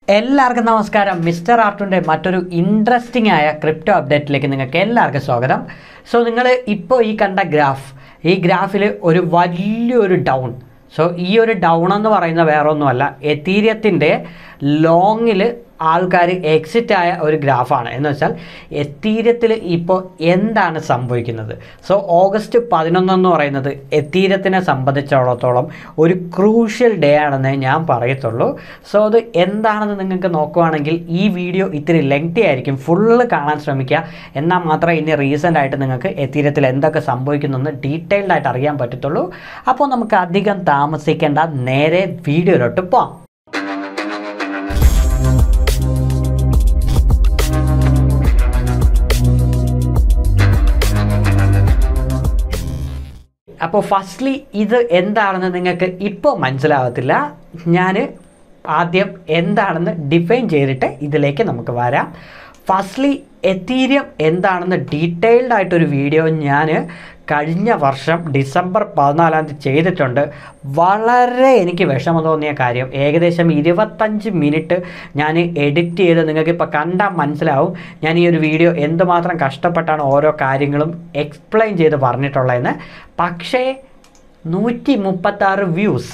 എല്ലാവർക്കും നമസ്കാരം മിസ്റ്റർ ആർട്ടുൻ്റെ മറ്റൊരു ഇൻട്രസ്റ്റിംഗ് ആയ ക്രിപ്റ്റോ അപ്ഡേറ്റിലേക്ക് നിങ്ങൾക്ക് എല്ലാവർക്കും സ്വാഗതം സോ നിങ്ങൾ ഇപ്പോൾ ഈ കണ്ട ഗ്രാഫ് ഈ ഗ്രാഫിൽ ഒരു വലിയൊരു ഡൗൺ സോ ഈ ഒരു ഡൗൺ എന്ന് പറയുന്ന വേറെ ഒന്നുമല്ല എത്തീരിയത്തിൻ്റെ ലോങ്ങിൽ ആൾക്കാർ എക്സിറ്റ് ആയ ഒരു ഗ്രാഫാണ് എന്ന് വെച്ചാൽ എത്തീര്യത്തിൽ ഇപ്പോൾ എന്താണ് സംഭവിക്കുന്നത് സോ ഓഗസ്റ്റ് പതിനൊന്നെന്ന് പറയുന്നത് എത്തീരത്തിനെ സംബന്ധിച്ചിടത്തോളം ഒരു ക്രൂഷ്യൽ ഡേ ആണെന്ന് ഞാൻ പറയത്തുള്ളൂ സോ അത് എന്താണെന്ന് നിങ്ങൾക്ക് നോക്കുവാണെങ്കിൽ ഈ വീഡിയോ ഇത്തിരി ലെങ്തി ആയിരിക്കും ഫുള്ള് കാണാൻ ശ്രമിക്കുക എന്നാൽ മാത്രമേ ഇനി റീസെൻ്റ് ആയിട്ട് നിങ്ങൾക്ക് എത്തീരത്തിൽ എന്തൊക്കെ സംഭവിക്കുന്നെന്ന് ഡീറ്റെയിൽഡ് ആയിട്ട് അറിയാൻ പറ്റത്തുള്ളൂ അപ്പോൾ നമുക്ക് അധികം താമസിക്കേണ്ട നേരെ വീഡിയോയിലോട്ട് പോവാം അപ്പോൾ ഫസ്റ്റ്ലി ഇത് എന്താണെന്ന് നിങ്ങൾക്ക് ഇപ്പോൾ മനസ്സിലാവത്തില്ല ഞാൻ ആദ്യം എന്താണെന്ന് ഡിഫൈൻ ചെയ്തിട്ട് ഇതിലേക്ക് നമുക്ക് വരാം ഫസ്റ്റ്ലി എത്തീരിയം എന്താണെന്ന് ഡീറ്റെയിൽഡ് ആയിട്ടൊരു വീഡിയോ ഞാൻ കഴിഞ്ഞ വർഷം ഡിസംബർ പതിനാലാം തീയതി ചെയ്തിട്ടുണ്ട് വളരെ എനിക്ക് വിഷമം തോന്നിയ കാര്യം ഏകദേശം ഇരുപത്തഞ്ച് മിനിറ്റ് ഞാൻ എഡിറ്റ് ചെയ്ത് നിങ്ങൾക്ക് ഇപ്പോൾ കണ്ടാൽ മനസ്സിലാവും ഞാൻ ഈ ഒരു വീഡിയോ എന്തുമാത്രം കഷ്ടപ്പെട്ടാണ് ഓരോ കാര്യങ്ങളും എക്സ്പ്ലെയിൻ ചെയ്ത് പറഞ്ഞിട്ടുള്ളതെന്ന് പക്ഷേ നൂറ്റി മുപ്പത്താറ് വ്യൂസ്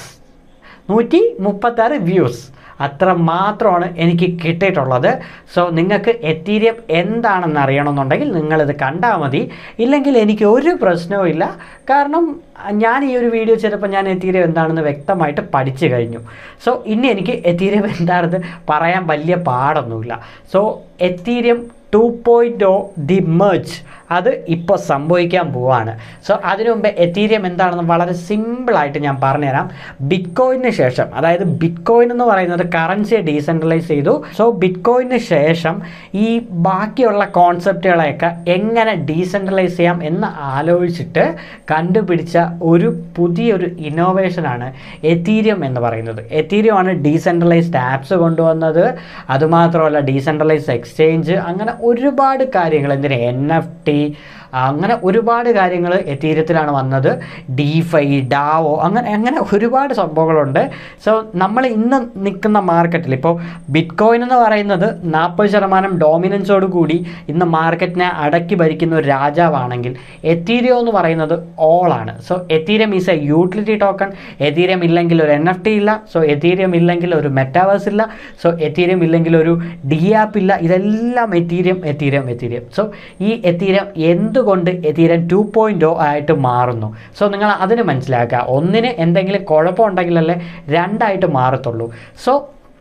നൂറ്റി മുപ്പത്താറ് വ്യൂസ് അത്ര മാത്രമാണ് എനിക്ക് കിട്ടിയിട്ടുള്ളത് സോ നിങ്ങൾക്ക് എത്തീരിയം എന്താണെന്ന് അറിയണമെന്നുണ്ടെങ്കിൽ നിങ്ങളിത് കണ്ടാൽ മതി ഇല്ലെങ്കിൽ എനിക്ക് ഒരു പ്രശ്നവും ഇല്ല കാരണം ഞാൻ ഈ ഒരു വീഡിയോ ചെയ്തപ്പോൾ ഞാൻ എത്തീരിയം എന്താണെന്ന് വ്യക്തമായിട്ട് പഠിച്ചു കഴിഞ്ഞു സോ ഇനി എനിക്ക് എത്തീരിയം എന്താണെന്ന് പറയാൻ വലിയ പാടൊന്നുമില്ല so Ethereum two point O the merge അത് ഇപ്പോൾ സംഭവിക്കാൻ പോവാണ് സോ അതിനു മുമ്പ് എത്തീരിയം എന്താണെന്ന് വളരെ സിമ്പിളായിട്ട് ഞാൻ പറഞ്ഞുതരാം ബിറ്റ്കോയിന് ശേഷം അതായത് ബിറ്റ്കോയിൻ എന്ന് പറയുന്നത് കറൻസിയെ ഡീസെൻട്രലൈസ് ചെയ്തു സോ ബിറ്റ്കോയിന് ശേഷം ഈ ബാക്കിയുള്ള കോൺസെപ്റ്റുകളെയൊക്കെ എങ്ങനെ ഡീസെൻട്രലൈസ് ചെയ്യാം എന്ന് ആലോചിച്ചിട്ട് കണ്ടുപിടിച്ച ഒരു പുതിയൊരു ഇന്നോവേഷനാണ് എത്തീരിയം എന്ന് പറയുന്നത് എത്തീരിയം ആണ് ഡീസെൻട്രലൈസ്ഡ് ആപ്സ് കൊണ്ടുവന്നത് അതുമാത്രമല്ല ഡീസെൻട്രലൈസ്ഡ് എക്സ്ചേഞ്ച് അങ്ങനെ ഒരുപാട് കാര്യങ്ങൾ എന്തിനാ എൻ എഫ് ടി അങ്ങനെ ഒരുപാട് കാര്യങ്ങൾ എത്തീരത്തിലാണ് വന്നത് ഡീഫൈ ഡാവോ അങ്ങനെ അങ്ങനെ ഒരുപാട് സംഭവങ്ങളുണ്ട് സോ നമ്മൾ ഇന്ന് നിൽക്കുന്ന മാർക്കറ്റിൽ ഇപ്പോൾ ബിറ്റ് കോയിൻ എന്ന് പറയുന്നത് നാൽപ്പത് ശതമാനം ഡോമിനൻസോട് കൂടി ഇന്ന് മാർക്കറ്റിനെ അടക്കി ഭരിക്കുന്ന ഒരു രാജാവാണെങ്കിൽ എത്തീരിയോ എന്ന് പറയുന്നത് ഓളാണ് so Ethereum is a utility token Ethereum ഇല്ലെങ്കിൽ ഒരു എൻ എഫ് ടി ഇല്ല സോ എത്തീരിയം ഇല്ലെങ്കിൽ ഒരു മെറ്റാവേഴ്സ് ഇല്ല സോ എത്തീരിയം ഇല്ലെങ്കിൽ ഒരു ഡി ആപ്പ് ഇല്ല ഇതെല്ലാം എത്തീരിയം എത്തീരിയം എത്തീരിയം സോ ഈ എത്തീരിയം എന്തുകൊണ്ട് എത്തീരിയം ടു പോയിൻ്റ് ആയിട്ട് മാറുന്നു സോ നിങ്ങൾ അതിന് മനസ്സിലാക്കുക ഒന്നിന് എന്തെങ്കിലും കുഴപ്പമുണ്ടെങ്കിലല്ലേ രണ്ടായിട്ട് മാറത്തുള്ളൂ സോ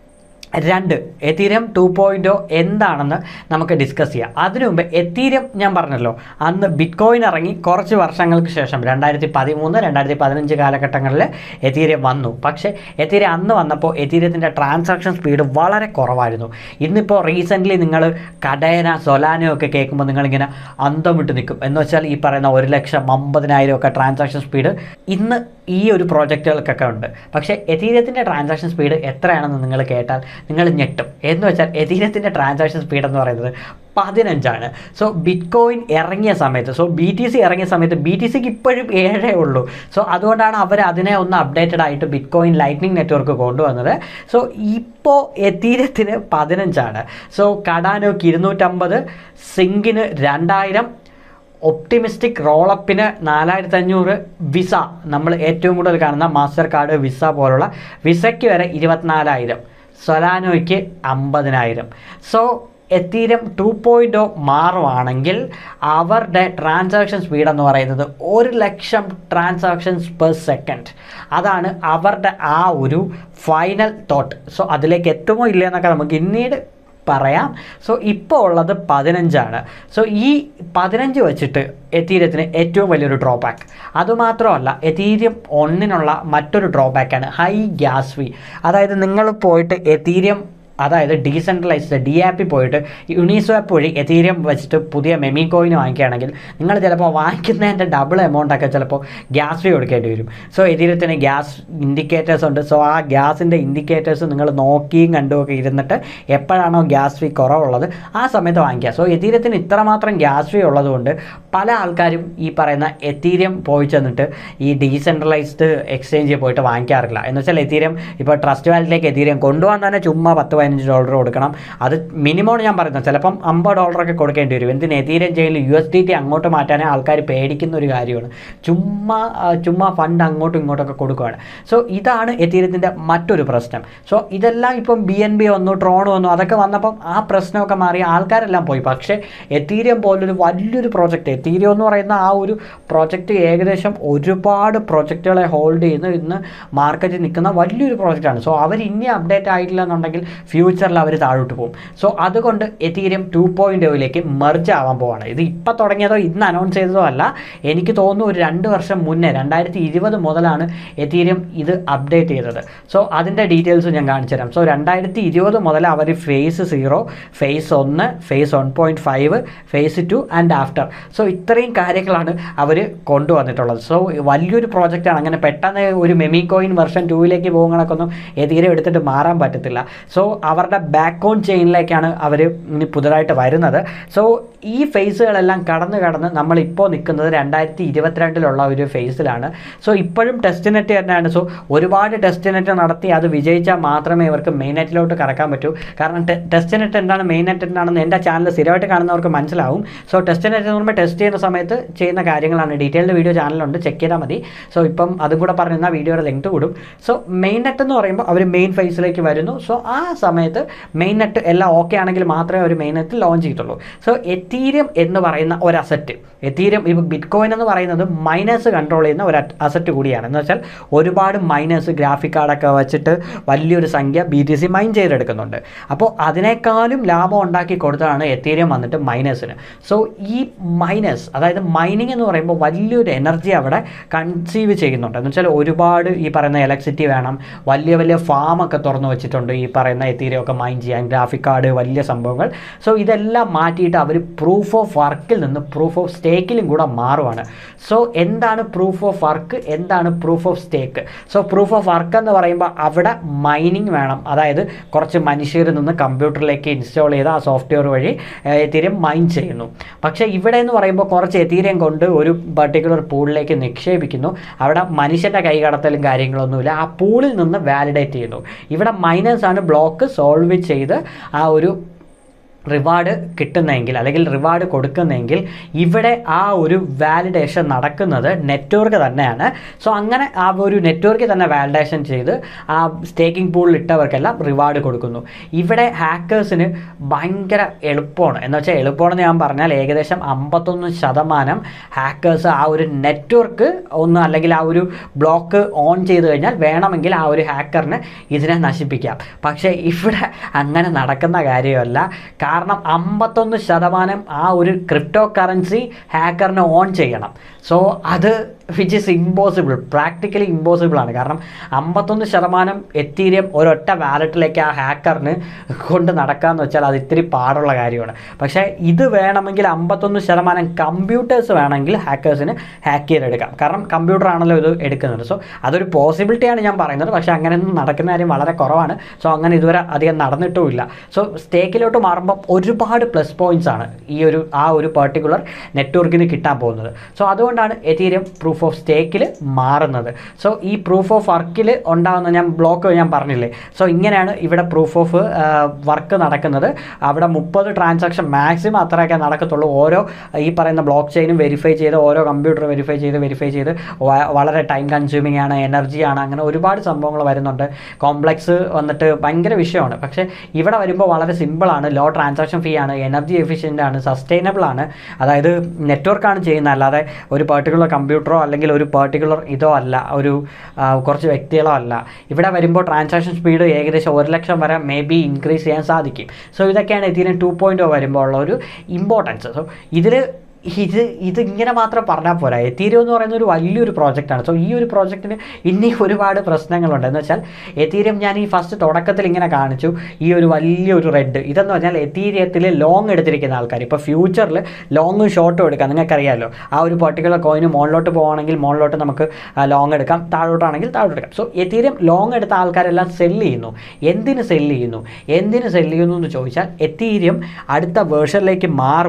രണ്ട് എത്തീരിയം ടു പോയിൻറ്റോ എന്താണെന്ന് നമുക്ക് ഡിസ്കസ് ചെയ്യാം അതിനു മുമ്പ് എത്തീരിയം ഞാൻ പറഞ്ഞല്ലോ അന്ന് ബിറ്റ് കോയിൻ ഇറങ്ങി കുറച്ച് വർഷങ്ങൾക്ക് ശേഷം രണ്ടായിരത്തി പതിമൂന്ന് രണ്ടായിരത്തി പതിനഞ്ച് കാലഘട്ടങ്ങളിൽ എത്തീരിയം വന്നു പക്ഷേ എത്തീരിയം അന്ന് വന്നപ്പോൾ എത്തീരിയത്തിൻ്റെ ട്രാൻസാക്ഷൻ സ്പീഡ് വളരെ കുറവായിരുന്നു ഇന്നിപ്പോൾ റീസെൻ്റ്ലി നിങ്ങൾ കടയന സൊലാനോ ഒക്കെ കേൾക്കുമ്പോൾ നിങ്ങളിങ്ങനെ അന്തം വിട്ട് നിൽക്കും എന്ന് വെച്ചാൽ ഈ പറയുന്ന ഒരു ലക്ഷം അമ്പതിനായിരം ഒക്കെ ട്രാൻസാക്ഷൻ സ്പീഡ് ഇന്ന് ഈ ഒരു പ്രോജക്റ്റുകൾക്കൊക്കെ ഉണ്ട് പക്ഷേ എത്തീരിയത്തിൻ്റെ ട്രാൻസാക്ഷൻ സ്പീഡ് എത്രയാണെന്ന് നിങ്ങൾ കേട്ടാൽ നിങ്ങൾ ഞെട്ടും എന്ന് വെച്ചാൽ എതീരത്തിൻ്റെ ട്രാൻസാക്ഷൻ സ്പീഡ് എന്ന് പറയുന്നത് പതിനഞ്ചാണ് സോ ബിറ്റ് കോയിൻ ഇറങ്ങിയ സമയത്ത് സോ ബി ടി സി ഇറങ്ങിയ സമയത്ത് ബി ടി സിക്ക് ഇപ്പോഴും ഏഴേ ഉള്ളൂ സോ അതുകൊണ്ടാണ് അവർ അതിനെ ഒന്ന് അപ്ഡേറ്റഡ് ആയിട്ട് ബിറ്റ് കോയിൻ ലൈറ്റ്നിങ് നെറ്റ്വർക്ക് കൊണ്ടുവന്നത് സോ ഇപ്പോൾ എത്തീരത്തിന് പതിനഞ്ചാണ് സോ കടാനോക്ക് ഇരുന്നൂറ്റമ്പത് സിങ്കിന് രണ്ടായിരം ഒപ്റ്റിമിസ്റ്റിക് റോളപ്പിന് നാലായിരത്തി അഞ്ഞൂറ് വിസ നമ്മൾ ഏറ്റവും കൂടുതൽ കാണുന്ന മാസ്റ്റർ കാർഡ് വിസ പോലുള്ള വിസയ്ക്ക് വരെ ഇരുപത്തിനാലായിരം സൊലാനോയ്ക്ക് അമ്പതിനായിരം സോ എത്തീരം ടു പോയിൻ്റ് മാറുവാണെങ്കിൽ അവരുടെ ട്രാൻസാക്ഷൻ സ്പീഡ് എന്ന് പറയുന്നത് ഒരു ലക്ഷം ട്രാൻസാക്ഷൻസ് പെർ സെക്കൻഡ് അതാണ് അവരുടെ ആ ഒരു ഫൈനൽ തോട്ട് സോ അതിലേക്ക് എത്തുമോ ഇല്ല എന്നൊക്കെ നമുക്ക് പിന്നീട് പറയാം സോ ഇപ്പോൾ ഉള്ളത് പതിനഞ്ചാണ് സോ ഈ പതിനഞ്ച് വെച്ചിട്ട് എത്തീരിയത്തിന് ഏറ്റവും വലിയൊരു ഡ്രോബാക്ക് അതുമാത്രമല്ല എത്തീരിയം ഒന്നിനുള്ള മറ്റൊരു ഡ്രോബാക്കാണ് ഹൈ ഗ്യാസ് ഫീ അതായത് നിങ്ങൾ പോയിട്ട് എത്തീരിയം അതായത് ഡീസെൻട്രലൈസ്ഡ് ഡി ആപ്പിൽ പോയിട്ട് യുണീസ്വാപ്പ് വഴി എത്തീരിയം വെച്ചിട്ട് പുതിയ മെമി കോയിൻ വാങ്ങിക്കുകയാണെങ്കിൽ നിങ്ങൾ ചിലപ്പോൾ വാങ്ങിക്കുന്നതിൻ്റെ ഡബിൾ എമൗണ്ട് ഒക്കെ ചിലപ്പോൾ ഗ്യാസ് ഫീ കൊടുക്കേണ്ടി വരും സോ എത്തീരിയത്തിന് ഗ്യാസ് ഇൻഡിക്കേറ്റേഴ്സ് ഉണ്ട് സോ ആ ഗ്യാസിൻ്റെ ഇൻഡിക്കേറ്റേഴ്സ് നിങ്ങൾ നോക്കിയും കണ്ടുമൊക്കെ ഇരുന്നിട്ട് എപ്പോഴാണോ ഗ്യാസ് ഫീ കുറവുള്ളത് ആ സമയത്ത് വാങ്ങിക്കുക സോ എത്തീരിയത്തിന് ഇത്രമാത്രം ഗ്യാസ് ഫീ ഉള്ളതുകൊണ്ട് പല ആൾക്കാരും ഈ പറയുന്ന എത്തീരിയം പോയി ചെന്നിട്ട് ഈ ഡീസെൻട്രലൈസ്ഡ് എക്സ്ചേഞ്ചിൽ പോയിട്ട് വാങ്ങിക്കാറില്ല എന്ന് വെച്ചാൽ എത്തീരിയം ഇപ്പോൾ ട്രസ്റ്റ് വാലറ്റിലേക്ക് എത്തീരിയം കൊണ്ടുപോകാൻ തന്നെ ചുമ്മാ പത്ത് പതിനഞ്ച് പതിനഞ്ച് ഡോളർ കൊടുക്കണം അത് മിനിമം ഞാൻ പറയുന്നത് ചിലപ്പം അമ്പത് ഡോളറൊക്കെ കൊടുക്കേണ്ടി വരും എന്തിന് എതീരിയം ചെയിനിൽ യു എസ് ഡി ടി അങ്ങോട്ട് മാറ്റാനേ ആൾക്കാർ പേടിക്കുന്ന ഒരു കാര്യമാണ് ചുമ്മാ ആ, ചുമ്മാ ഫണ്ട് അങ്ങോട്ടും ഇങ്ങോട്ടൊക്കെ കൊടുക്കുകയാണ് സോ ഇതാണ് എതീരത്തിൻ്റെ മറ്റൊരു പ്രശ്നം സോ ഇതെല്ലാം ഇപ്പം ബി എൻ ബി വന്നു ട്രോൺ വന്നു അതൊക്കെ വന്നപ്പം ആ പ്രശ്നമൊക്കെ മാറി ആൾക്കാരെല്ലാം പോയി പക്ഷേ എത്തീരിയം പോലൊരു വലിയൊരു പ്രോജക്റ്റ് എത്തീരിയം എന്ന് പറയുന്ന ആ ഒരു പ്രോജക്റ്റ് ഏകദേശം ഒരുപാട് പ്രോജക്റ്റുകളെ ഹോൾഡ് ചെയ്യുന്ന ഇന്ന് മാർക്കറ്റിൽ നിൽക്കുന്ന വലിയൊരു പ്രോജക്റ്റാണ് സോ അവർ ഇനി അപ്ഡേറ്റ് ആയിട്ടില്ല എന്നുണ്ടെങ്കിൽ ഫ്യൂച്ചറിൽ അവർ താഴോട്ട് പോകും സോ അതുകൊണ്ട് എത്തീരിയം ടു പോയിൻ്റ് ഒയിലേക്ക് മെർജ് ആവാൻ പോവാണ് ഇത് ഇപ്പം തുടങ്ങിയതോ ഇന്ന് അനൗൺസ് ചെയ്തതോ അല്ല എനിക്ക് തോന്നുന്നു ഒരു രണ്ട് വർഷം മുന്നേ രണ്ടായിരത്തി ഇരുപത് മുതലാണ് എത്തീരിയം ഇത് അപ്ഡേറ്റ് ചെയ്തത് സോ അതിൻ്റെ ഡീറ്റെയിൽസ് ഞാൻ കാണിച്ചു തരാം സോ രണ്ടായിരത്തി ഇരുപത് മുതൽ അവർ ഫേസ് സീറോ ഫേസ് ഒന്ന് phase one point five phase two and after so ഇത്രയും കാര്യങ്ങളാണ് അവർ കൊണ്ടുവന്നിട്ടുള്ളത് സോ വലിയൊരു പ്രോജക്റ്റാണ് അങ്ങനെ പെട്ടെന്ന് ഒരു മെമി കോയിൻ വെർഷൻ ടൂവിലേക്ക് പോകുന്നതൊന്നും എതിരെ എടുത്തിട്ട് മാറാൻ പറ്റത്തില്ല സോ അവരുടെ ബാക്ക് ഓൺ ചെയിനിലേക്കാണ് അവർ ഇനി പുതുതായിട്ട് വരുന്നത് സോ ഈ ഫേസുകളെല്ലാം കടന്ന് കടന്ന് നമ്മളിപ്പോൾ നിൽക്കുന്നത് രണ്ടായിരത്തി ഇരുപത്തിരണ്ടിലുള്ള ഒരു ഫേസിലാണ് സോ ഇപ്പോഴും ടെസ്റ്റ് നെറ്റ് തന്നെയാണ് സോ ഒരുപാട് ടെസ്റ്റ് നെറ്റ് നടത്തി അത് വിജയിച്ചാൽ മാത്രമേ ഇവർക്ക് മെയിൻ നെറ്റിലോട്ട് കടക്കാൻ പറ്റൂ കാരണം ടെസ്റ്റ് നെറ്റ് എന്താണ് മെയിൻ നെറ്റ് എന്താണെന്ന് എൻ്റെ ചാനൽ സ്ഥിരമായിട്ട് കാണുന്നവർക്ക് മനസ്സിലാവും സോ ടെസ്റ്റ് നെറ്റ് എന്ന് പറയുമ്പോൾ ടെസ്റ്റ് ചെയ്യുന്ന സമയത്ത് ചെയ്യുന്ന കാര്യങ്ങളാണ് ഡീറ്റെയിൽഡ് വീഡിയോ ചാനലുണ്ട് ചെക്ക് ചെയ്താൽ മതി സോ ഇപ്പം അതും കൂടെ പറഞ്ഞാൽ വീഡിയോയുടെ ലെങ്ത് കൂടും സോ മെയിൻ നെറ്റ് എന്ന് പറയുമ്പോൾ അവർ മെയിൻ ഫേസിലേക്ക് വരുന്നു സോ ആ സമയത്ത് മെയിൻ നെറ്റ് എല്ലാം ഓക്കെ ആണെങ്കിൽ മാത്രമേ അവർ മെയിൻ നെറ്റ് ലോഞ്ച് ചെയ്യത്തുള്ളൂ സോ എത്തീരിയം എന്ന് പറയുന്ന ഒരു അസറ്റ് എത്തീരിയം ഇപ്പോൾ ബിറ്റ് കോയിൻ എന്ന് പറയുന്നത് മൈനേഴ്സ് കൺട്രോൾ ചെയ്യുന്ന ഒരു അസറ്റ് കൂടിയാണ് എന്ന് വെച്ചാൽ ഒരുപാട് മൈനേഴ്സ് ഗ്രാഫിക് കാർഡൊക്കെ വെച്ചിട്ട് വലിയൊരു സംഖ്യ ബി ടി സി മൈൻ ചെയ്തെടുക്കുന്നുണ്ട് അപ്പോൾ അതിനേക്കാളും ലാഭം ഉണ്ടാക്കി കൊടുത്തതാണ് എത്തീരിയം വന്നിട്ട് മൈനേഴ്സിന് സോ ഈ മൈനേഴ്സ് അതായത് മൈനിങ് എന്ന് പറയുമ്പോൾ വലിയൊരു എനർജി അവിടെ കൺസീവ് ചെയ്യുന്നുണ്ട് എന്ന് വെച്ചാൽ ഒരുപാട് ഈ പറയുന്ന ഇലക്ട്രിസിറ്റി വേണം വലിയ വലിയ ഫാമൊക്കെ തുറന്നു വെച്ചിട്ടുണ്ട് ഈ പറയുന്ന എത്തീരിയം ഒക്കെ മൈൻ ചെയ്യാൻ ഗ്രാഫിക് കാർഡ് വലിയ സംഭവങ്ങൾ സോ ഇതെല്ലാം മാറ്റിയിട്ട് അവർ പ്രൂഫ് ഓഫ് വർക്കിൽ നിന്ന് പ്രൂഫ് ഓഫ് സ്റ്റേക്കിലും കൂടെ മാറുവാണ് സോ എന്താണ് പ്രൂഫ് ഓഫ് വർക്ക് എന്താണ് proof of stake so proof of work എന്ന് പറയുമ്പോൾ അവിടെ മൈനിങ് വേണം അതായത് കുറച്ച് മനുഷ്യരിൽ നിന്ന് കമ്പ്യൂട്ടറിലേക്ക് ഇൻസ്റ്റാൾ ചെയ്ത ആ സോഫ്റ്റ്വെയർ വഴി എത്തീരിയം മൈൻ ചെയ്യുന്നു പക്ഷേ ഇവിടെ എന്ന് പറയുമ്പോൾ കുറച്ച് എത്തീരിയം കൊണ്ട് ഒരു പർട്ടിക്കുലർ പൂളിലേക്ക് നിക്ഷേപിക്കുന്നു അവിടെ മനുഷ്യൻ്റെ കൈകടത്തലും കാര്യങ്ങളൊന്നുമില്ല ആ പൂളിൽ നിന്ന് വാലിഡേറ്റ് ചെയ്യുന്നു ഇവിടെ മൈനേഴ്സ് ആണ് ബ്ലോക്ക് സോൾവ് ചെയ്ത് ആ ഒരു റിവാർഡ് കിട്ടുന്നതെങ്കിൽ അല്ലെങ്കിൽ റിവാർഡ് കൊടുക്കുന്നതെങ്കിൽ ഇവിടെ ആ ഒരു വാലിഡേഷൻ നടക്കുന്നത് നെറ്റ്വർക്ക് തന്നെയാണ് സോ അങ്ങനെ ആ ഒരു നെറ്റ്വർക്ക് തന്നെ വാലിഡേഷൻ ചെയ്ത് ആ സ്റ്റേക്കിംഗ് പൂളിൽ ഇട്ടവർക്കെല്ലാം റിവാർഡ് കൊടുക്കുന്നു ഇവിടെ ഹാക്കേഴ്സിന് ഭയങ്കര എളുപ്പമാണ് എന്ന് വെച്ചാൽ എളുപ്പമാണെന്ന് ഞാൻ പറഞ്ഞാൽ ഏകദേശം അമ്പത്തൊന്ന് ശതമാനം ഹാക്കേഴ്സ് ആ ഒരു നെറ്റ്വർക്ക് ഒന്ന് അല്ലെങ്കിൽ ആ ഒരു ബ്ലോക്ക് ഓൺ ചെയ്ത് കഴിഞ്ഞാൽ വേണമെങ്കിൽ ആ ഒരു ഹാക്കറിന് ഇതിനെ നശിപ്പിക്കാം പക്ഷേ ഇവിടെ അങ്ങനെ നടക്കുന്ന കാര്യമല്ല കാരണം അമ്പത്തൊന്ന് ശതമാനം ആ ഒരു ക്രിപ്റ്റോ കറൻസി ഹാക്കറിന് ഓൺ ചെയ്യണം സോ അത് which is impossible practically impossible ആണ് കാരണം അമ്പത്തൊന്ന് ശതമാനം എത്തീരിയം ഒരൊറ്റ വാലറ്റിലേക്ക് ആ ഹാക്കറിന് കൊണ്ട് നടക്കാന്ന് വെച്ചാൽ അത് ഇത്തിരി പാടുള്ള കാര്യമാണ് പക്ഷേ ഇത് വേണമെങ്കിൽ അമ്പത്തൊന്ന് ശതമാനം കമ്പ്യൂട്ടേഴ്സ് വേണമെങ്കിൽ ഹാക്കേഴ്സിന് ഹാക്ക് ചെയ്തെടുക്കാം കാരണം കമ്പ്യൂട്ടർ ആണല്ലോ ഇത് എടുക്കുന്നത് സോ അതൊരു പോസിബിലിറ്റിയാണ് ഞാൻ പറയുന്നത് പക്ഷേ അങ്ങനെയൊന്നും നടക്കുന്ന കാര്യം വളരെ കുറവാണ് സോ അങ്ങനെ ഇതുവരെ അധികം നടന്നിട്ടുമില്ല സോ സ്റ്റേക്കിലോട്ട് മാറുമ്പോൾ ഒരുപാട് പ്ലസ് പോയിന്റ്സ് ആണ് ഈ ഒരു ആ ഒരു പെർട്ടിക്കുലർ നെറ്റ്വർക്കിന് കിട്ടാൻ പോകുന്നത് സോ അതുകൊണ്ടാണ് എതീരിയം പ്രൂഫ് ഓഫ് സ്റ്റേക്കിൽ മാറുന്നത് സോ ഈ പ്രൂഫ് ഓഫ് വർക്കിൽ ഉണ്ടാകുന്ന ഞാൻ ബ്ലോക്ക് ഞാൻ പറഞ്ഞില്ലേ സോ ഇങ്ങനെയാണ് ഇവിടെ പ്രൂഫ് ഓഫ് വർക്ക് നടക്കുന്നത് അവിടെ മുപ്പത് ട്രാൻസാക്ഷൻ മാക്സിമം അത്രയൊക്കെ നടക്കത്തുള്ളൂ ഓരോ ഈ പറയുന്ന ബ്ലോക്ക് ചെയിനും വെരിഫൈ ചെയ്ത് ഓരോ കമ്പ്യൂട്ടർ വെരിഫൈ ചെയ്ത് വെരിഫൈ ചെയ്ത് വ- വളരെ ടൈം കൺസ്യൂമിംഗ് ആണ് എനർജിയാണ് അങ്ങനെ ഒരുപാട് സംഭവങ്ങൾ വരുന്നുണ്ട് കോംപ്ലക്സ് വന്നിട്ട് ഭയങ്കര വിഷയമാണ് പക്ഷേ ഇവിടെ വരുമ്പോൾ വളരെ സിമ്പിളാണ് ലോ ട്രാൻസാക്ഷൻ ഫീ ആണ് എനർജി എഫിഷ്യൻ്റ് ആണ് സസ്റ്റൈനബിൾ ആണ് അതായത് നെറ്റ്വർക്കാണ് ചെയ്യുന്നത് അല്ലാതെ ഒരു പെർട്ടിക്കുലർ കമ്പ്യൂട്ടറോ അല്ലെങ്കിൽ ഒരു പെർട്ടിക്കുലർ ഇതോ അല്ല ഒരു ആ, കുറച്ച് വ്യക്തികളോ അല്ല ഇവിടെ വരുമ്പോൾ ട്രാൻസാക്ഷൻ സ്പീഡ് ഏകദേശം ഒരു ലക്ഷം വരെ മേ ബി ഇൻക്രീസ് ചെയ്യാൻ സാധിക്കും സോ ഇതൊക്കെയാണ് ഇതിന് ടു പോയിൻറ്റ് വരുമ്പോൾ ഉള്ള ഒരു ഇമ്പോർട്ടൻസ് സോ ഇതിൽ ഇത് ഇത് ഇങ്ങനെ മാത്രം പറഞ്ഞാൽ പോരാ എത്തീരിയം എന്ന് പറയുന്ന ഒരു വലിയൊരു പ്രോജക്റ്റാണ് സോ ഈ ഒരു പ്രോജക്റ്റിന് ഇനി ഒരുപാട് പ്രശ്നങ്ങളുണ്ട് എന്ന് വെച്ചാൽ എത്തീരിയം ഞാൻ ഈ ഫസ്റ്റ് തുടക്കത്തിൽ ഇങ്ങനെ കാണിച്ചു ഈ ഒരു വലിയൊരു റെഡ് ഇതെന്ന് പറഞ്ഞാൽ എത്തീരിയത്തിൽ ലോങ് എടുത്തിരിക്കുന്ന ആൾക്കാർ ഇപ്പോൾ ഫ്യൂച്ചറിൽ ലോങ്ങും ഷോർട്ടും എടുക്കാം നിങ്ങൾക്കറിയാമല്ലോ ആ ഒരു പെർട്ടിക്കുലർ കോയിന് മുകളിലോട്ട് പോകുകയാണെങ്കിൽ മുകളിലോട്ട് നമുക്ക് ലോങ് എടുക്കാം താഴോട്ടാണെങ്കിൽ താഴോട്ട് എടുക്കാം സോ എത്തീരിയം ലോങ് എടുത്ത ആൾക്കാരെല്ലാം സെല്ല് ചെയ്യുന്നു എന്തിന് സെല്ല് ചെയ്യുന്നു എന്തിന് സെല്ല് ചെയ്യുന്നു എന്ന് ചോദിച്ചാൽ എത്തീരിയം അടുത്ത വേർഷനിലേക്ക് മാറുമ്പോൾ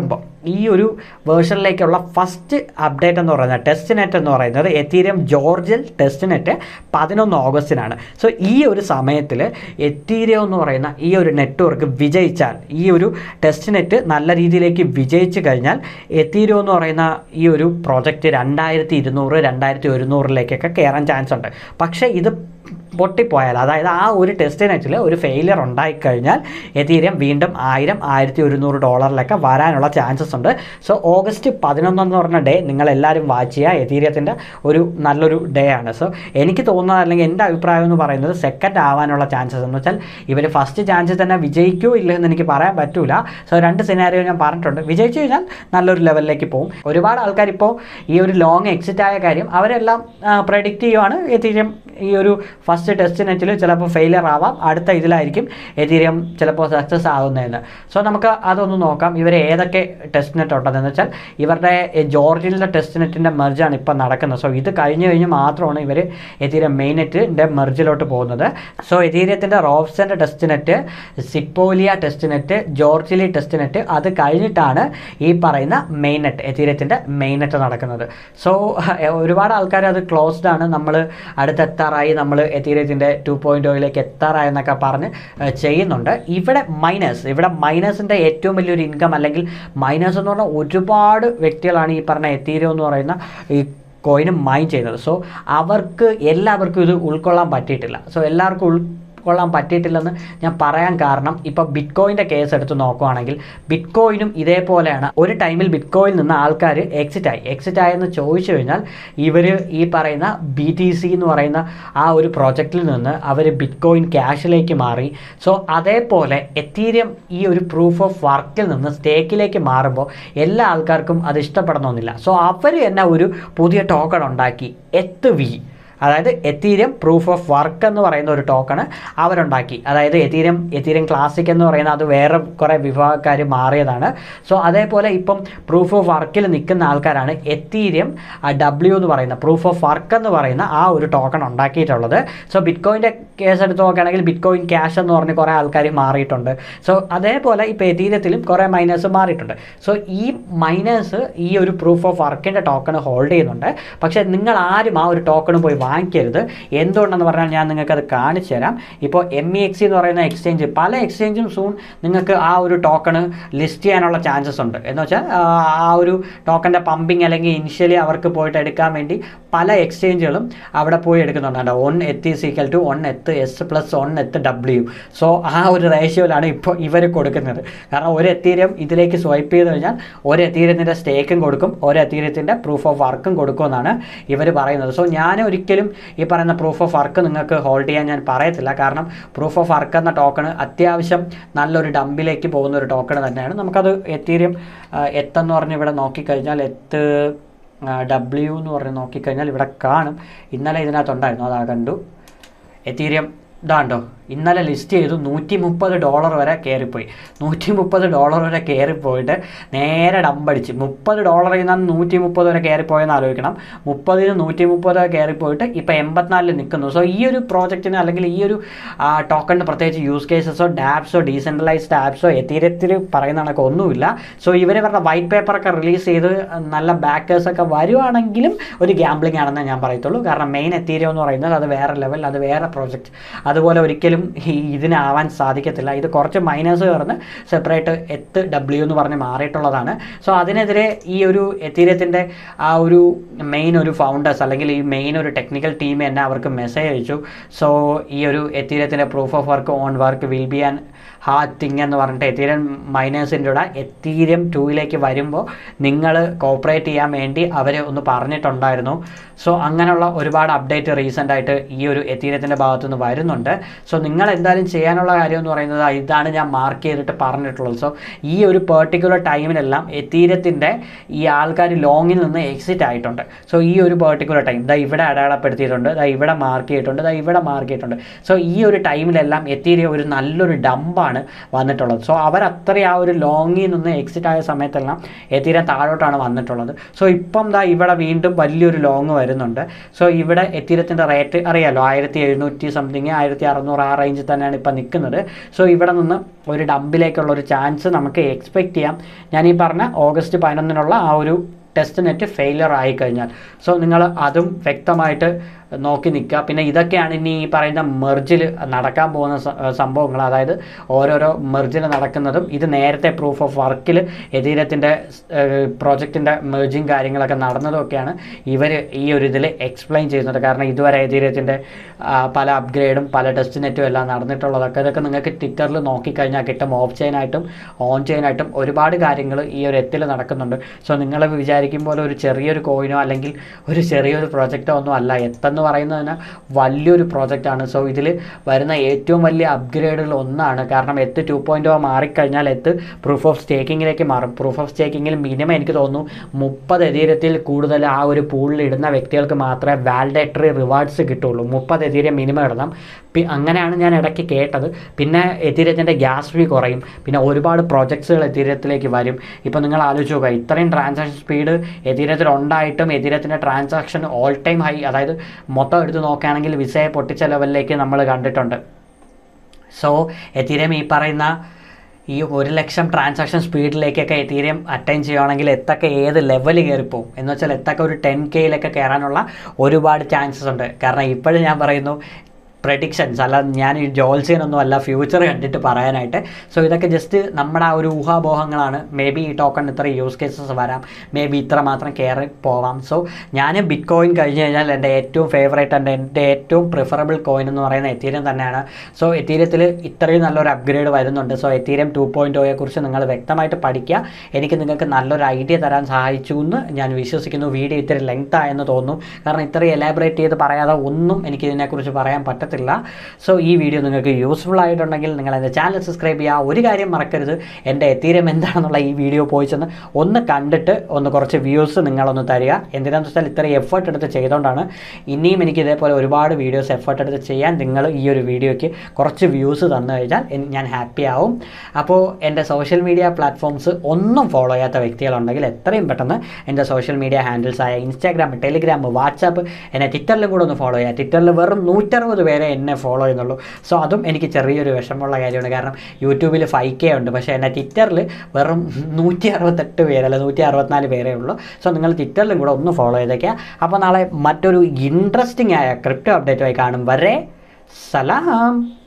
ഈ ഒരു വേർഷനിലേക്കുള്ള ഫസ്റ്റ് അപ്ഡേറ്റ് എന്ന് പറയുന്നത് ടെസ്റ്റ് നെറ്റ് എന്ന് പറയുന്നത് എത്തീരിയം ജോർജിൽ ടെസ്റ്റ് നെറ്റ് പതിനൊന്ന് ഓഗസ്റ്റിനാണ് സോ ഈ ഒരു സമയത്തിൽ എത്തീരിയം എന്ന് പറയുന്ന ഈ ഒരു നെറ്റ്വർക്ക് വിജയിച്ചാൽ ഈ ഒരു ടെസ്റ്റ് നെറ്റ് നല്ല രീതിയിലേക്ക് വിജയിച്ചു കഴിഞ്ഞാൽ എത്തീരിയം എന്ന് പറയുന്ന ഈ ഒരു പ്രോജക്റ്റ് രണ്ടായിരത്തി ഇരുന്നൂറ് രണ്ടായിരത്തി ഒരുന്നൂറിലേക്കൊക്കെ കയറാൻ ചാൻസ് ഉണ്ട് പക്ഷേ ഇത് പൊട്ടിപ്പോയാൽ അതായത് ആ ഒരു ടെസ്റ്റ് നെറ്റിൽ ഒരു ഫെയിലിയർ ഉണ്ടായിക്കഴിഞ്ഞാൽ എതീരിയം വീണ്ടും ആയിരം ആയിരത്തി ഒരുന്നൂറ് ഡോളറിലൊക്കെ വരാനുള്ള ചാൻസസ് ഉണ്ട് സോ ഓഗസ്റ്റ് പതിനൊന്നെന്ന് പറഞ്ഞ ഡേ നിങ്ങൾ എല്ലാവരും വാച്ച് ചെയ്യുക എതീരിയത്തിൻ്റെ ഒരു നല്ലൊരു ഡേ ആണ് സോ എനിക്ക് തോന്നുന്നത് അല്ലെങ്കിൽ എൻ്റെ അഭിപ്രായം എന്ന് പറയുന്നത് സെക്കൻഡ് ആവാനുള്ള ചാൻസസ് എന്ന് വെച്ചാൽ ഇവർ ഫസ്റ്റ് ചാൻസ് തന്നെ വിജയിക്കൂ ഇല്ലെന്ന് എനിക്ക് പറയാൻ പറ്റൂല സോ രണ്ട് സിനാരിയോ ഞാൻ പറഞ്ഞിട്ടുണ്ട് വിജയിച്ചു കഴിഞ്ഞാൽ നല്ലൊരു ലെവലിലേക്ക് പോകും ഒരുപാട് ആൾക്കാർ ഇപ്പോൾ ഈ ഒരു ലോങ് എക്സിറ്റ് ആയ കാര്യം അവരെല്ലാം പ്രഡിക്റ്റ് ചെയ്യുവാണ് എതീരിയം ഈ ഒരു ഫസ്റ്റ് ടെസ്റ്റ് നെറ്റിൽ ചിലപ്പോൾ ഫെയിലിയർ ആവാം അടുത്ത ഇതിലായിരിക്കും എതീരിയം ചിലപ്പോൾ സക്സസ് ആകുന്നതെന്ന് സോ നമുക്ക് അതൊന്ന് നോക്കാം ഇവർ ഏതൊക്കെ ടെസ്റ്റ് നെറ്റ് ഉണ്ടെന്ന് വെച്ചാൽ ഇവരുടെ ജോർജിയയിലെ ടെസ്റ്റ് നെറ്റിൻ്റെ മെർജാണ് ഇപ്പം നടക്കുന്നത് സോ ഇത് കഴിഞ്ഞ് കഴിഞ്ഞ് മാത്രമാണ് ഇവർ എതീരിയം മെയിൻ നെറ്റിൻ്റെ മെർജിലോട്ട് പോകുന്നത് സോ എതീരിയത്തിൻ്റെ റോബ്സൻ്റെ test net Sepolia test net ജോർജിലി ടെസ്റ്റ് നെറ്റ് അത് കഴിഞ്ഞിട്ടാണ് ഈ പറയുന്ന മെയിൻ നെറ്റ് എതീരിയത്തിൻ്റെ മെയിൻ നെറ്റ് നടക്കുന്നത് സോ ഒരുപാട് ആൾക്കാർ അത് ക്ലോസ്ഡ് ആണ് നമ്മൾ അടുത്തെത്താറായി നമ്മൾ എത്തീരിയത്തിൻ്റെ ടു പോയിൻ്റ് ഓയിലേക്ക് എത്താറായി എന്നൊക്കെ പറഞ്ഞ് ഏഹ്, ചെയ്യുന്നുണ്ട് ഇവിടെ മൈനസ് ഇവിടെ മൈനസിൻ്റെ ഏറ്റവും വലിയൊരു ഇൻകം അല്ലെങ്കിൽ മൈനസ് എന്ന് പറഞ്ഞാൽ ഒരുപാട് വ്യക്തികളാണ് ഈ പറഞ്ഞ എത്തീരിയം എന്ന് പറയുന്ന ഈ കോയിന് മൈൻ ചെയ്യുന്നത് സോ അവർക്ക് എല്ലാവർക്കും ഇത് ഉൾക്കൊള്ളാൻ പറ്റിയിട്ടില്ല സോ എല്ലാവർക്കും ഉൾ കൊള്ളാൻ പറ്റിയിട്ടില്ലെന്ന് ഞാൻ പറയാൻ കാരണം ഇപ്പോൾ ബിറ്റ് കോയിൻ്റെ കേസ് എടുത്ത് നോക്കുവാണെങ്കിൽ ബിറ്റ് കോയിനും ഇതേപോലെയാണ് ഒരു ടൈമിൽ ബിറ്റ് കോയിൽ നിന്ന് ആൾക്കാർ എക്സിറ്റ് ആയി എക്സിറ്റ് ആയെന്ന് ചോദിച്ചു കഴിഞ്ഞാൽ ഇവർ ഈ പറയുന്ന ബി ടി സി എന്ന് പറയുന്ന ആ ഒരു പ്രോജക്റ്റിൽ നിന്ന് അവർ ബിറ്റ് കോയിൻ ക്യാഷിലേക്ക് മാറി സോ അതേപോലെ എത്തീരിയം ഈ ഒരു പ്രൂഫ് ഓഫ് വർക്കിൽ നിന്ന് സ്റ്റേക്കിലേക്ക് മാറുമ്പോൾ എല്ലാ ആൾക്കാർക്കും അത് ഇഷ്ടപ്പെടണമെന്നില്ല സോ അവർ തന്നെ ഒരു പുതിയ ടോക്കൺ ഉണ്ടാക്കി എത്ത് വി അതായത് എത്തീരിയം പ്രൂഫ് ഓഫ് വർക്ക് എന്ന് പറയുന്ന ഒരു ടോക്കണ് അവരുണ്ടാക്കി അതായത് എത്തീരിയം എത്തീരിയം ക്ലാസിക് എന്ന് പറയുന്ന അത് വേറെ കുറേ വിഭാഗക്കാർ മാറിയതാണ് സോ അതേപോലെ ഇപ്പം പ്രൂഫ് ഓഫ് വർക്കിൽ നിൽക്കുന്ന ആൾക്കാരാണ് എത്തീരിയം ഡബ്ല്യു എന്ന് പറയുന്ന പ്രൂഫ് ഓഫ് വർക്ക് എന്ന് പറയുന്ന ആ ഒരു ടോക്കൺ ഉണ്ടാക്കിയിട്ടുള്ളത് സോ ബിറ്റ് കോയിൻ്റെ കേസ് എടുത്ത് നോക്കുകയാണെങ്കിൽ ബിറ്റ് കോയിൻ ക്യാഷ് എന്ന് പറഞ്ഞ് കുറേ ആൾക്കാർ മാറിയിട്ടുണ്ട് സോ അതേപോലെ ഇപ്പോൾ എത്തീരിയത്തിലും കുറേ മൈനേഴ്സ് മാറിയിട്ടുണ്ട് സോ ഈ മൈനേഴ്സ് ഈ ഒരു പ്രൂഫ് ഓഫ് വർക്കിൻ്റെ ടോക്കൺ ഹോൾഡ് ചെയ്യുന്നുണ്ട് പക്ഷേ നിങ്ങൾ ആരും ആ ഒരു ടോക്കൺ പോയി വാങ്ങിക്കരുത് എന്തുകൊണ്ടെന്ന് പറഞ്ഞാൽ ഞാൻ നിങ്ങൾക്ക് അത് കാണിച്ചു തരാം ഇപ്പോൾ എം ഇ എക്സ് എന്ന് പറയുന്ന എക്സ്ചേഞ്ച് പല എക്സ്ചേഞ്ചും സൂൺ നിങ്ങൾക്ക് ആ ഒരു ടോക്കൺ ലിസ്റ്റ് ചെയ്യാനുള്ള ചാൻസസ് ഉണ്ട് എന്ന് വെച്ചാൽ ആ, ആ ഒരു ടോക്കൻ്റെ പമ്പിങ് അല്ലെങ്കിൽ ഇനിഷ്യലി അവർക്ക് പോയിട്ട് എടുക്കാൻ വേണ്ടി പല എക്സ്ചേഞ്ചുകളും അവിടെ പോയി എടുക്കുന്നുണ്ട് ഒൺ എത്ത് സീക്കൽ to one ETH S plus one ETH W so ആ ഒരു റേഷ്യോയിലാണ് ഇപ്പോൾ ഇവർ കൊടുക്കുന്നത് കാരണം ഒരു എത്തീരിയം ഇതിലേക്ക് സ്വൈപ്പ് ചെയ്ത് കഴിഞ്ഞാൽ ഒരു എത്തീരിയത്തിൻ്റെ സ്റ്റേക്കും കൊടുക്കും ഒരു എത്തീരിയത്തിൻ്റെ പ്രൂഫ് ഓഫ് വർക്കും കൊടുക്കുമെന്നാണ് ഇവർ പറയുന്നത് സോ ഞാൻ ഒരിക്കലും ഈ പറയുന്ന പ്രൂഫ് ഓഫ് വർക്ക് നിങ്ങൾക്ക് ഹോൾഡ് ചെയ്യാൻ ഞാൻ പറയത്തില്ല കാരണം പ്രൂഫ് ഓഫ് വർക്ക് എന്ന ടോക്കൺ അത്യാവശ്യം നല്ലൊരു ഡമ്പിലേക്ക് പോകുന്ന ഒരു ടോക്കൺ തന്നെയാണ് നമുക്കത് എത്തീരിയം എത്തെന്ന് പറഞ്ഞ് ഇവിടെ നോക്കിക്കഴിഞ്ഞാൽ എത്ത് ഡബ്ല്യു എന്ന് പറഞ്ഞ് നോക്കിക്കഴിഞ്ഞാൽ ഇവിടെ കാണും ഇന്നലെ ഇതിനകത്തുണ്ടായിരുന്നു അതാ കണ്ടു എത്തീരിയം ഇതാണ്ടോ ഇന്നലെ ലിസ്റ്റ് ചെയ്തു നൂറ്റി മുപ്പത് ഡോളർ വരെ കയറിപ്പോയി നൂറ്റി മുപ്പത് ഡോളർ വരെ കയറിപ്പോയിട്ട് നേരെ ഡമ്പടിച്ച് മുപ്പത് ഡോളറിൽ നിന്നാണ് നൂറ്റി മുപ്പത് വരെ കയറിപ്പോയെന്ന് ആലോചിക്കണം മുപ്പതിന് നൂറ്റി മുപ്പത് വരെ കയറിപ്പോയിട്ട് ഇപ്പോൾ എൺപത്തിനാലിൽ നിൽക്കുന്നു സോ ഈ ഒരു പ്രോജക്റ്റിന് അല്ലെങ്കിൽ ഈ ഒരു ടോക്കണിന് പ്രത്യേകിച്ച് യൂസ് കേസസോ ഡാപ്സോ ഡീസെൻട്രലൈസ്ഡ് ആപ്സോ എത്തിരത്തിൽ പറയുന്ന കണക്ക് ഒന്നുമില്ല സോ ഇവർ പറഞ്ഞ വൈറ്റ് പേപ്പറൊക്കെ റിലീസ് ചെയ്ത് നല്ല ബാക്കേഴ്സൊക്കെ വരുവാണെങ്കിലും ഒരു ഗ്യാംബ്ലിംഗ് ആണെന്ന് ഞാൻ പറയത്തുള്ളൂ കാരണം മെയിൻ എത്തീരിയം എന്ന് പറയുന്നത് അത് വേറെ ലെവൽ അത് വേറെ പ്രോജക്റ്റ് അതുപോലെ ഒരിക്കലും ഈ ഇതിനാവാൻ സാധിക്കത്തില്ല ഇത് കുറച്ച് മൈനസ് ചേർന്ന് സെപ്പറേറ്റ് എത്ത് ഡബ്ല്യു എന്ന് പറഞ്ഞ് മാറിയിട്ടുള്ളതാണ് സോ അതിനെതിരെ ഈ ഒരു എത്തീരിയത്തിൻ്റെ ആ ഒരു മെയിൻ ഒരു ഫൗണ്ടേഴ്സ് അല്ലെങ്കിൽ ഈ മെയിൻ ഒരു ടെക്നിക്കൽ ടീം തന്നെ അവർക്ക് മെസ്സേജ് അയച്ചു സോ ഈ ഒരു എത്തീരിയത്തിൻ്റെ proof of work on work will be an hard thing എന്ന് പറഞ്ഞിട്ട് എത്തീരിയം മൈനേഴ്സിൻ്റെ കൂടെ എത്തീരിയം ടൂയിലേക്ക് വരുമ്പോൾ നിങ്ങൾ കോപ്പറേറ്റ് ചെയ്യാൻ വേണ്ടി അവർ ഒന്ന് പറഞ്ഞിട്ടുണ്ടായിരുന്നു സോ അങ്ങനെയുള്ള ഒരുപാട് അപ്ഡേറ്റ് റീസെൻ്റ് ആയിട്ട് ഈ ഒരു എത്തീരിയത്തിൻ്റെ ഭാഗത്തു നിന്ന് വരുന്നുണ്ട് സോ നിങ്ങൾ എന്തായാലും ചെയ്യാനുള്ള കാര്യം എന്ന് പറയുന്നത് ഇതാണ് ഞാൻ മാർക്ക് ചെയ്തിട്ട് പറഞ്ഞിട്ടുള്ളത് സോ ഈ ഒരു പെർട്ടിക്കുലർ ടൈമിലെല്ലാം എത്തീരിയത്തിൻ്റെ ഈ ആൾക്കാർ ലോങ്ങിൽ നിന്ന് എക്സിറ്റ് ആയിട്ടുണ്ട് സോ ഈ ഒരു പെർട്ടിക്കുലർ ടൈം ദാ ഇവിടെ അടയാളപ്പെടുത്തിയിട്ടുണ്ട് ദാ ഇവിടെ മാർക്ക് ചെയ്തിട്ടുണ്ട് ദാ ഇവിടെ മാർക്ക് ചെയ്തിട്ടുണ്ട് സോ ഈ ഒരു ടൈമിലെല്ലാം എത്തീരിയം ഒരു നല്ലൊരു ഡമ്പാണ് ആണ് വന്നിട്ടുള്ളത് സോ അവർ അത്രയും ആ ഒരു ലോങ്ങിൽ നിന്ന് എക്സിറ്റ് ആയ സമയത്തെല്ലാം എത്തീരം താഴോട്ടാണ് വന്നിട്ടുള്ളത് സോ ഇപ്പം ദാ ഇവിടെ വീണ്ടും വലിയൊരു ലോങ് വരുന്നുണ്ട് സോ ഇവിടെ എത്തീരത്തിൻ്റെ റേറ്റ് അറിയാലോ ആയിരത്തി എഴുന്നൂറ്റി സംതിങ് ആയിരത്തി അറുന്നൂറ് ആ റേഞ്ചിൽ തന്നെയാണ് ഇപ്പം നിൽക്കുന്നത് സോ ഇവിടെ നിന്ന് ഒരു ഡംപിലേക്കുള്ള ഒരു ചാൻസ് നമുക്ക് എക്സ്പെക്റ്റ് ചെയ്യാം ഞാൻ ഈ പറഞ്ഞ ഓഗസ്റ്റ് പതിനൊന്നിനുള്ള ആ ഒരു ടെസ്റ്റ് നെറ്റ് ഫെയിലിയർ ആയി കഴിഞ്ഞാൽ സോ നിങ്ങൾ അതും വ്യക്തമായിട്ട് നോക്കി നിൽക്കുക പിന്നെ ഇതൊക്കെയാണ് ഇനി ഈ പറയുന്ന മെർജിൽ നടക്കാൻ പോകുന്ന സ- സംഭവങ്ങൾ അതായത് ഓരോരോ മെർജിൽ നടക്കുന്നതും ഇത് നേരത്തെ പ്രൂഫ് ഓഫ് വർക്കിൽ എതീരത്തിൻ്റെ പ്രോജക്റ്റിൻ്റെ മെർജിങ് കാര്യങ്ങളൊക്കെ നടന്നതൊക്കെയാണ് ഇവർ ഈ ഒരു ഇതിൽ എക്സ്പ്ലെയിൻ ചെയ്യുന്നത് കാരണം ഇതുവരെ എതീരത്തിൻ്റെ പല അപ്ഗ്രേഡും പല ടെസ്റ്റ് നെറ്റും എല്ലാം നടന്നിട്ടുള്ളതൊക്കെ ഇതൊക്കെ നിങ്ങൾക്ക് ട്വിറ്ററിൽ നോക്കിക്കഴിഞ്ഞാൽ കിട്ടും ഓഫ് ചെയിനായിട്ടും ഓൺ ചെയിനായിട്ടും ഒരുപാട് കാര്യങ്ങൾ ഈ ഒരു എത്തിൽ നടക്കുന്നുണ്ട് സോ നിങ്ങൾ വിചാരിക്കും പോലെ ഒരു ചെറിയൊരു കോയിനോ അല്ലെങ്കിൽ ഒരു ചെറിയൊരു പ്രൊജക്റ്റോ ഒന്നും അല്ല എത്തെന്ന് പറയുന്നതിന് വലിയൊരു പ്രോജക്റ്റാണ് സോ ഇതിൽ വരുന്ന ഏറ്റവും വലിയ അപ്ഗ്രേഡുകൾ ഒന്നാണ് കാരണം എത്ത് ടു പോയിൻ്റ് ഓ മാറിക്കഴിഞ്ഞാൽ എത്ത് പ്രൂഫ് ഓഫ് സ്റ്റേക്കിങ്ങിലേക്ക് മാറും പ്രൂഫ് ഓഫ് സ്റ്റേക്കിങ്ങിൽ മിനിമം എനിക്ക് തോന്നുന്നു മുപ്പത് എതീരത്തിൽ കൂടുതൽ ആ ഒരു പൂളിൽ ഇടുന്ന വ്യക്തികൾക്ക് മാത്രമേ വാലിഡേറ്ററി റിവാർഡ്സ് കിട്ടുള്ളൂ മുപ്പത് എതീരം മിനിമം ഇടണം പി- അങ്ങനെയാണ് ഞാൻ ഇടയ്ക്ക് കേട്ടത് പിന്നെ എതീരത്തിൻ്റെ ഗ്യാസ് ഫീ കുറയും പിന്നെ ഒരുപാട് പ്രോജക്ട്സുകൾ എതീരത്തിലേക്ക് വരും ഇപ്പോൾ നിങ്ങൾ ആലോചിച്ച് നോക്കുക ഇത്രയും ട്രാൻസാക്ഷൻ സ്പീഡ് എതീരത്തിൽ ഉണ്ടായിട്ടും എതീരത്തിൻ്റെ ട്രാൻസാക്ഷൻ ഓൾ ടൈം ഹൈ അതായത് മൊത്തം എടുത്ത് നോക്കുകയാണെങ്കിൽ വിസയെ പൊട്ടിച്ച ലെവലിലേക്ക് നമ്മൾ കണ്ടിട്ടുണ്ട് സോ എത്തീരിയം ഈ പറയുന്ന ഈ ഒരു ലക്ഷം ട്രാൻസാക്ഷൻ സ്പീഡിലേക്കൊക്കെ എത്തീരിയം അറ്റൈൻ ചെയ്യുകയാണെങ്കിൽ എത്തൊക്കെ ഏത് ലെവൽ കയറിപ്പോവും എന്ന് വെച്ചാൽ എത്തൊക്കെ ഒരു ടെൻ കെയിലൊക്കെ കയറാനുള്ള ഒരുപാട് ചാൻസസ് ഉണ്ട് കാരണം ഇപ്പോഴും ഞാൻ പറയുന്നു പ്രഡിക്ഷൻസ് അല്ല ഞാൻ ഈ ജോത്സ്യനൊന്നും അല്ല ഫ്യൂച്ചർ കണ്ടിട്ട് പറയാനായിട്ട് സോ ഇതൊക്കെ ജസ്റ്റ് നമ്മുടെ ആ ഒരു ഊഹാപോഹങ്ങളാണ് മേ ബി ഈ ടോക്കൺ ഇത്ര യൂസ് കേസസ് വരാം മേ ബി ഇത്ര മാത്രം കയറി പോവാം സോ ഞാൻ ബിറ്റ് കോയിൻ കഴിഞ്ഞ് കഴിഞ്ഞാൽ എൻ്റെ ഏറ്റവും ഫേവറേറ്റ് എൻ്റെ എൻ്റെ ഏറ്റവും പ്രിഫറബിൾ കോയിൻ എന്ന് പറയുന്ന എത്തീരിയം തന്നെയാണ് സോ എത്തീരിയത്തിൽ ഇത്രയും നല്ലൊരു അപ്ഗ്രേഡ് വരുന്നുണ്ട് സോ എത്തീരിയം ടു പോയിൻറ്റ് ഒയെ കുറിച്ച് നിങ്ങൾ വ്യക്തമായിട്ട് പഠിക്കുക എനിക്ക് നിങ്ങൾക്ക് നല്ലൊരു ഐഡിയ തരാൻ സഹായിച്ചു എന്ന് ഞാൻ വിശ്വസിക്കുന്നു വീഡിയോ ഇത്തിരി ലെങ്ത് ആയെന്ന് തോന്നുന്നു കാരണം ഇത്രയും എലാബറേറ്റ് ചെയ്ത് പറയാതെ ഒന്നും എനിക്ക് ഇതിനെക്കുറിച്ച് പറയാൻ പറ്റത്തില്ല സോ ഈ വീഡിയോ നിങ്ങൾക്ക് യൂസ്ഫുൾ ആയിട്ടുണ്ടെങ്കിൽ നിങ്ങൾ എൻ്റെ ചാനൽ സബ്സ്ക്രൈബ് ചെയ്യുക ഒരു കാര്യം മറക്കരുത് എൻ്റെ എത്തീരം എന്താണെന്നുള്ള ഈ വീഡിയോ പോയി ചെന്ന് ഒന്ന് കണ്ടിട്ട് ഒന്ന് കുറച്ച് വ്യൂസ് നിങ്ങളൊന്ന് തരിക എന്തിനാന്ന് വെച്ചാൽ ഇത്രയും എഫേർട്ട് എടുത്ത് ചെയ്തുകൊണ്ടാണ് ഇനിയും എനിക്ക് ഇതേപോലെ ഒരുപാട് വീഡിയോസ് എഫേർട്ട് എടുത്ത് ചെയ്യാൻ നിങ്ങൾ ഈ ഒരു വീഡിയോയ്ക്ക് കുറച്ച് വ്യൂസ് തന്നു കഴിഞ്ഞാൽ എൻ- ഞാൻ ഹാപ്പി ആവും അപ്പോൾ എൻ്റെ സോഷ്യൽ മീഡിയ പ്ലാറ്റ്ഫോംസ് ഒന്നും ഫോളോ ചെയ്യാത്ത വ്യക്തികളുണ്ടെങ്കിൽ എത്രയും പെട്ടെന്ന് എൻ്റെ സോഷ്യൽ മീഡിയ ഹാൻഡിൽസ് ആയ ഇൻസ്റ്റാഗ്രാം ടെലിഗ്രാം വാട്സാപ്പ് എന്നെ ട്വിറ്ററിലും കൂടെ ഒന്ന് ഫോളോ ചെയ്യുക ട്വിറ്ററിൽ വെറും നൂറ്ററുപത് പേരെ എന്നെ ഫോളോ ചെയ്യുന്നുള്ളൂ സോ അതും എനിക്ക് ചെറിയൊരു വിഷമമുള്ള കാര്യമാണ് കാരണം യൂട്യൂബിൽ ഫൈവ് കെ ഉണ്ട് പക്ഷേ എന്നെ ട്വിറ്ററിൽ വെറും നൂറ്റി അറുപത്തെട്ട് പേര് അല്ല നൂറ്റി അറുപത്തിനാല് പേരേ ഉള്ളൂ സോ നിങ്ങൾ ട്വിറ്ററിലും കൂടെ ഒന്ന് ഫോളോ ചെയ്തേക്കുക അപ്പോൾ നാളെ മറ്റൊരു ഇൻട്രസ്റ്റിംഗ് ആയ ക്രിപ്റ്റോ അപ്ഡേറ്റുമായി കാണും വരെ സലാം